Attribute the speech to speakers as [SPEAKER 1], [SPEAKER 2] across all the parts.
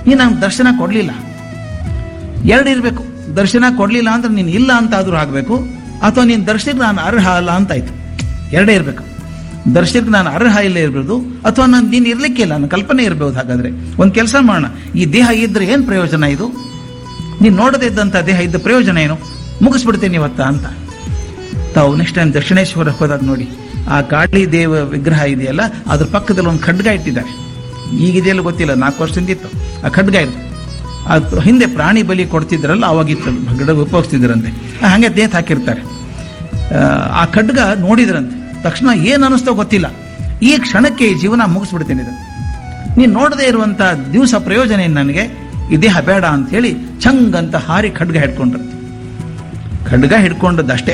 [SPEAKER 1] ನೀನು ನಂಗೆ ದರ್ಶನ ಕೊಡಲಿಲ್ಲ ಎರಡು ಇರಬೇಕು ದರ್ಶನ ಕೊಡಲಿಲ್ಲ ಅಂದ್ರೆ ನೀನು ಇಲ್ಲ ಅಂತ ಆದರೂ ಆಗಬೇಕು ಅಥವಾ ನೀನು ದರ್ಶನಕ್ಕೆ ನಾನು ಅರ್ಹ ಅಲ್ಲ ಅಂತ ಆಯ್ತು ಎರಡೇ ಇರಬೇಕು ದರ್ಶನಕ್ಕೆ ನಾನು ಅರ್ಹ ಇಲ್ಲ ಇರ್ಬೋದು ಅಥವಾ ನಾನು ನೀನು ಇರ್ಲಿಕ್ಕಿಲ್ಲ ನನ್ನ ಕಲ್ಪನೆ ಇರಬಹುದು ಹಾಗಾದ್ರೆ ಒಂದು ಕೆಲಸ ಮಾಡೋಣ ಈ ದೇಹ ಇದ್ರೆ ಏನು ಪ್ರಯೋಜನ ಇದು ನೀನು ನೋಡದೇ ಇದ್ದಂಥ ದೇಹ ಇದ್ದ ಪ್ರಯೋಜನ ಏನು ಮುಗಿಸ್ಬಿಡ್ತೇನೆ ಇವತ್ತ ಅಂತ ತಾವು ನೆಕ್ಸ್ಟ್ ಟೈಮ್ ದಕ್ಷಿಣೇಶ್ವರ ಹೋದಾಗ ನೋಡಿ ಆ ಕಾಳಿ ದೇವ ವಿಗ್ರಹ ಇದೆಯಲ್ಲ ಅದ್ರ ಪಕ್ಕದಲ್ಲಿ ಒಂದು ಖಡ್ಗ ಇಟ್ಟಿದ್ದಾರೆ ಈಗಿದೆಯಲ್ಲ ಗೊತ್ತಿಲ್ಲ ನಾಲ್ಕು ವರ್ಷದಿಂದ ಇತ್ತು ಆ ಖಡ್ಗ ಇತ್ತು ಅದು ಹಿಂದೆ ಪ್ರಾಣಿ ಬಲಿ ಕೊಡ್ತಿದ್ರಲ್ಲ ಅವಾಗಿತ್ತು ಖಡ್ಗ ಉಪಯೋಗಿಸ್ತಿದ್ರಂತೆ ಹಾಗೆ ದೇಹ ಹಾಕಿರ್ತಾರೆ ಆ, ಆ ಖಡ್ಗ ನೋಡಿದ್ರಂತೆ ತಕ್ಷಣ ಏನು ಅನ್ನಿಸ್ತೋ ಗೊತ್ತಿಲ್ಲ ಈ ಕ್ಷಣಕ್ಕೆ ಈ ಜೀವನ ಮುಗಿಸ್ಬಿಡ್ತೇನೆ ಇದನ್ನು ನೀನು ನೋಡದೇ ಇರುವಂತ ದಿವಸ ಪ್ರಯೋಜನ ಏನು ನನಗೆ ಈ ದೇಹ ಬೇಡ ಅಂತ ಹೇಳಿ ಚಂಗ್ ಅಂತ ಹಾರಿ ಖಡ್ಗ ಹಿಡ್ಕೊಂಡ್ರಂತೆ ಖಡ್ಗ ಹಿಡ್ಕೊಂಡದ್ದಷ್ಟೇ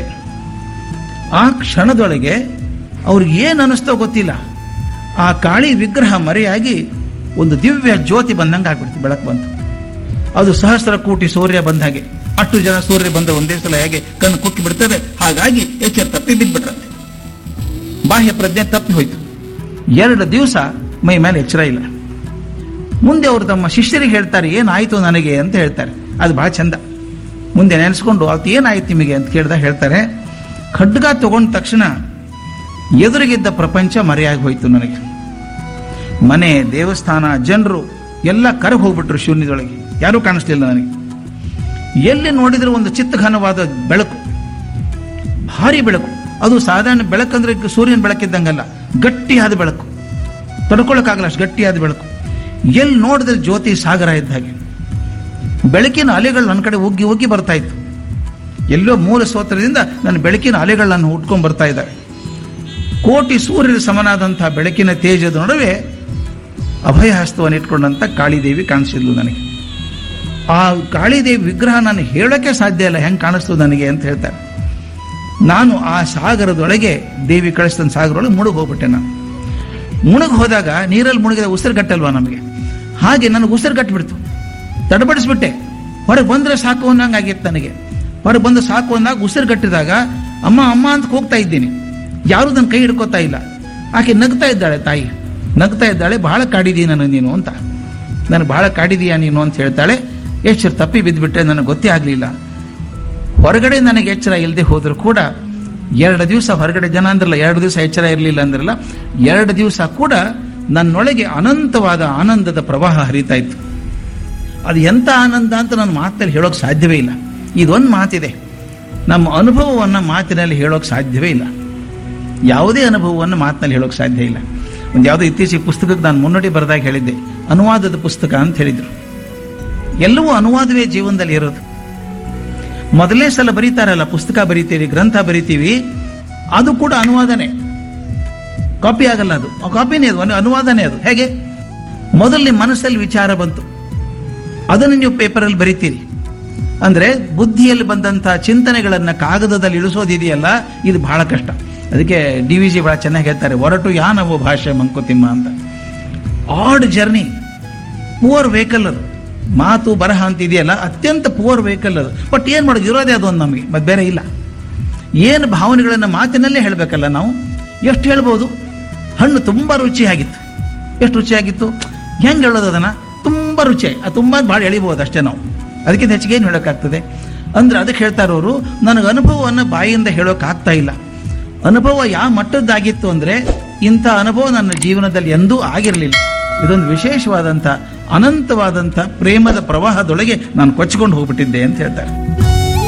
[SPEAKER 1] ಆ ಕ್ಷಣದೊಳಗೆ ಅವ್ರಿಗೆ ಏನು ಅನ್ನಿಸ್ತೋ ಗೊತ್ತಿಲ್ಲ ಆ ಕಾಳಿ ವಿಗ್ರಹ ಮರೆಯಾಗಿ ಒಂದು ದಿವ್ಯ ಜ್ಯೋತಿ ಬಂದಂಗೆ ಆಗ್ಬಿಡ್ತು ಬೆಳಕು ಬಂತು ಅದು ಸಹಸ್ರ ಕೋಟಿ ಸೂರ್ಯ ಬಂದ ಹಾಗೆ ಅಷ್ಟು ಜನ ಸೂರ್ಯ ಬಂದ ಒಂದೇ ಸಲ ಹೇಗೆ ಕಣ್ಣು ಕುಕ್ಕಿ ಬಿಡ್ತದೆ ಹಾಗಾಗಿ ಎಚ್ಚರ ತಪ್ಪಿ ಬಿದ್ಬಿಟ್ರಂತೆ ಬಾಹ್ಯ ಪ್ರಜ್ಞೆ ತಪ್ಪಿ ಹೋಯ್ತು ಎರಡು ದಿವಸ ಮೈ ಮೇಲೆ ಎಚ್ಚರ ಇಲ್ಲ ಮುಂದೆ ಅವರು ತಮ್ಮ ಶಿಷ್ಯರಿಗೆ ಹೇಳ್ತಾರೆ ಏನಾಯ್ತು ನನಗೆ ಅಂತ ಹೇಳ್ತಾರೆ ಅದು ಬಹಳ ಚಂದ ಮುಂದೆ ನೆನೆಸ್ಕೊಂಡು ಅವತ್ತು ಏನಾಯ್ತು ನಿಮಗೆ ಅಂತ ಕೇಳಿದಾಗ ಹೇಳ್ತಾರೆ ಖಡ್ಗ ತಗೊಂಡ ತಕ್ಷಣ ಎದುರಿಗಿದ್ದ ಪ್ರಪಂಚ ಮರೆಯಾಗಿ ಹೋಯ್ತು ನನಗೆ ಮನೆ ದೇವಸ್ಥಾನ ಜನರು ಎಲ್ಲ ಕರಗಿ ಹೋಗ್ಬಿಟ್ರು ಶೂನ್ಯದೊಳಗೆ ಯಾರೂ ಕಾಣಿಸ್ಲಿಲ್ಲ ನನಗೆ ಎಲ್ಲಿ ನೋಡಿದ್ರೆ ಒಂದು ಚಿತ್ತಘನವಾದ ಬೆಳಕು ಭಾರಿ ಬೆಳಕು ಅದು ಸಾಧಾರಣ ಬೆಳಕಂದ್ರೆ ಸೂರ್ಯನ ಬೆಳಕಿದ್ದಂಗಲ್ಲ ಗಟ್ಟಿಯಾದ ಬೆಳಕು ತಡ್ಕೊಳಕ್ಕಾಗಲ್ಲ ಅಷ್ಟು ಗಟ್ಟಿಯಾದ ಬೆಳಕು ಎಲ್ಲಿ ನೋಡಿದ್ರೆ ಜ್ಯೋತಿ ಸಾಗರ ಇದ್ದ ಹಾಗೆ ಬೆಳಕಿನ ಅಲೆಗಳು ನನ್ನ ಕಡೆ ಉಗ್ಗಿ ಉಗ್ಗಿ ಬರ್ತಾ ಇತ್ತು ಎಲ್ಲೋ ಮೂಲ ಸ್ತೋತ್ರದಿಂದ ನನ್ನ ಬೆಳಕಿನ ಅಲೆಗಳು ನನ್ನ ಹುಟ್ಕೊಂಡ್ ಬರ್ತಾ ಇದ್ದಾವೆ ಕೋಟಿ ಸೂರ್ಯರ ಸಮನಾದಂತಹ ಬೆಳಕಿನ ತೇಜದ ನಡುವೆ ಅಭಯ ಹಸ್ತವನ್ನು ಇಟ್ಕೊಂಡಂತ ಕಾಳಿದೇವಿ ಕಾಣಿಸಿದ್ಲು ನನಗೆ ಆ ಕಾಳಿದೇವಿ ವಿಗ್ರಹ ನಾನು ಹೇಳೋಕ್ಕೆ ಸಾಧ್ಯ ಇಲ್ಲ ಹೆಂಗೆ ಕಾಣಿಸ್ತು ನನಗೆ ಅಂತ ಹೇಳ್ತಾರೆ ನಾನು ಆ ಸಾಗರದೊಳಗೆ ದೇವಿ ಕಳಿಸಿದ ಸಾಗರದೊಳಗೆ ಮುಳುಗಿ ಹೋಗ್ಬಿಟ್ಟೆ ನಾನು ಮುಳುಗಿ ಹೋದಾಗ ನೀರಲ್ಲಿ ಮುಳುಗಿದ ಉಸಿರುಗಟ್ಟಲ್ವಾ ನಮಗೆ ಹಾಗೆ ನನಗೆ ಉಸಿರುಗಟ್ಟಿಬಿಡ್ತು ತಡಬಡಿಸ್ಬಿಟ್ಟೆ ಹೊರಗೆ ಬಂದ್ರೆ ಸಾಕು ಅನ್ನಂಗಾಗಿತ್ತು ನನಗೆ ಹೊರಗೆ ಬಂದು ಸಾಕು ಅಂದಾಗ ಉಸಿರುಗಟ್ಟಿದಾಗ ಅಮ್ಮ ಅಮ್ಮ ಅಂತ ಹೋಗ್ತಾ ಇದ್ದೀನಿ ಯಾರು ನನ್ನ ಕೈ ಹಿಡ್ಕೋತಾ ಇಲ್ಲ ಆಕೆ ನಗ್ತಾ ಇದ್ದಾಳೆ ತಾಯಿ ನಗ್ತಾ ಇದ್ದಾಳೆ ಬಹಳ ಕಾಡಿದೀಯ ನನಗೆ ನೀನು ಅಂತ ನನಗೆ ಬಹಳ ಕಾಡಿದೀಯ ನೀನು ಅಂತ ಹೇಳ್ತಾಳೆ ಎಚ್ಚರ ತಪ್ಪಿ ಬಿದ್ದುಬಿಟ್ರೆ ನನಗೆ ಗೊತ್ತೇ ಆಗಲಿಲ್ಲ ಹೊರಗಡೆ ನನಗೆ ಎಚ್ಚರ ಇಲ್ಲದೆ ಹೋದರೂ ಕೂಡ ಎರಡು ದಿವಸ ಹೊರಗಡೆ ಜನ ಅಂದ್ರಲ್ಲ ಎರಡು ದಿವಸ ಎಚ್ಚರ ಇರಲಿಲ್ಲ ಅಂದ್ರಲ್ಲ ಎರಡು ದಿವಸ ಕೂಡ ನನ್ನೊಳಗೆ ಅನಂತವಾದ ಆನಂದದ ಪ್ರವಾಹ ಹರಿತಾ ಇತ್ತು ಅದು ಎಂಥ ಆನಂದ ಅಂತ ನನ್ನ ಮಾತಲ್ಲಿ ಹೇಳೋಕೆ ಸಾಧ್ಯವೇ ಇಲ್ಲ ಇದೊಂದು ಮಾತಿದೆ ನಮ್ಮ ಅನುಭವವನ್ನು ಮಾತಿನಲ್ಲಿ ಹೇಳೋಕೆ ಸಾಧ್ಯವೇ ಇಲ್ಲ ಯಾವುದೇ ಅನುಭವವನ್ನು ಮಾತಿನಲ್ಲಿ ಹೇಳೋಕೆ ಸಾಧ್ಯ ಇಲ್ಲ ಒಂದು ಯಾವುದೋ ಇತ್ತೀಚೆಗೆ ಪುಸ್ತಕಕ್ಕೆ ನಾನು ಮುನ್ನುಡಿ ಬರೆದಾಗ ಹೇಳಿದ್ದೆ ಅನುವಾದದ ಪುಸ್ತಕ ಅಂತ ಹೇಳಿದರು ಎಲ್ಲವೂ ಅನುವಾದವೇ ಜೀವನದಲ್ಲಿ ಇರೋದು ಮೊದಲನೇ ಸಲ ಬರೀತಾರಲ್ಲ ಪುಸ್ತಕ ಬರಿತೀವಿ ಗ್ರಂಥ ಬರಿತೀವಿ ಅದು ಕೂಡ ಅನುವಾದನೆ ಕಾಪಿ ಆಗಲ್ಲ ಅದು ಆ ಕಾಪಿನೇ ಅದು ಒಂದು ಅನುವಾದನೆ ಅದು ಹೇಗೆ ಮೊದಲು ನಿಮ್ಮ ಮನಸ್ಸಲ್ಲಿ ವಿಚಾರ ಬಂತು ಅದನ್ನು ನೀವು ಪೇಪರಲ್ಲಿ ಬರಿತೀರಿ ಅಂದ್ರೆ ಬುದ್ಧಿಯಲ್ಲಿ ಬಂದಂತಹ ಚಿಂತನೆಗಳನ್ನ ಕಾಗದದಲ್ಲಿ ಇಳಿಸೋದಿದೆಯಲ್ಲ ಇದು ಬಹಳ ಕಷ್ಟ ಅದಕ್ಕೆ ಡಿ ವಿ ಜಿ ಬಹಳ ಚೆನ್ನಾಗಿ ಹೇಳ್ತಾರೆ ಹೊರಟು ಯಾನವೋ ಭಾಷೆ ಮಂಕುತಿಮ್ಮ ಅಂತ ಆಡ್ ಜರ್ನಿ ಪುವರ್ ವೆಹಿಕಲ್ ಅದು ಮಾತು ಬರಹ ಅಂತ ಇದೆಯಲ್ಲ ಅತ್ಯಂತ ಪುವರ್ ವೆಹಿಕಲ್ ಅದು ಬಟ್ ಏನ್ ಮಾಡೋದು ಇರೋದೇ ಅದು ಒಂದು ನಮಗೆ ಮತ್ತೆ ಬೇರೆ ಇಲ್ಲ ಏನು ಭಾವನೆಗಳನ್ನ ಮಾತಿನಲ್ಲೇ ಹೇಳಬೇಕಲ್ಲ ನಾವು ಎಷ್ಟು ಹೇಳ್ಬೋದು ಹಣ್ಣು ತುಂಬಾ ರುಚಿಯಾಗಿತ್ತು ಎಷ್ಟು ರುಚಿಯಾಗಿತ್ತು ಹೆಂಗೆ ಹೇಳೋದು ಅದನ್ನ ತುಂಬಾ ರುಚಿಯಾಗಿ ಅದು ತುಂಬಾ ಭಾಳ ಎಳಿಬಹುದು ಅಷ್ಟೇ ನಾವು ಅದಕ್ಕಿಂತ ಹೆಚ್ಚಿಗೆ ಏನು ಹೇಳೋಕ್ಕಾಗ್ತದೆ ಅಂದ್ರೆ ಅದಕ್ಕೆ ಹೇಳ್ತಾರೆ ಅವರು ನನಗೆ ಅನುಭವವನ್ನು ಬಾಯಿಯಿಂದ ಹೇಳೋಕೆ ಆಗ್ತಾ ಇಲ್ಲ ಅನುಭವ ಯಾವ ಮಟ್ಟದ್ದಾಗಿತ್ತು ಅಂದ್ರೆ ಇಂಥ ಅನುಭವ ನನ್ನ ಜೀವನದಲ್ಲಿ ಎಂದೂ ಆಗಿರಲಿಲ್ಲ ಇದೊಂದು ವಿಶೇಷವಾದಂಥ ಅನಂತವಾದಂಥ ಪ್ರೇಮದ ಪ್ರವಾಹದೊಳಗೆ ನಾನು ಕೊಚ್ಚಿಕೊಂಡು ಹೋಗ್ಬಿಟ್ಟಿದ್ದೆ ಅಂತ ಹೇಳ್ತಾರೆ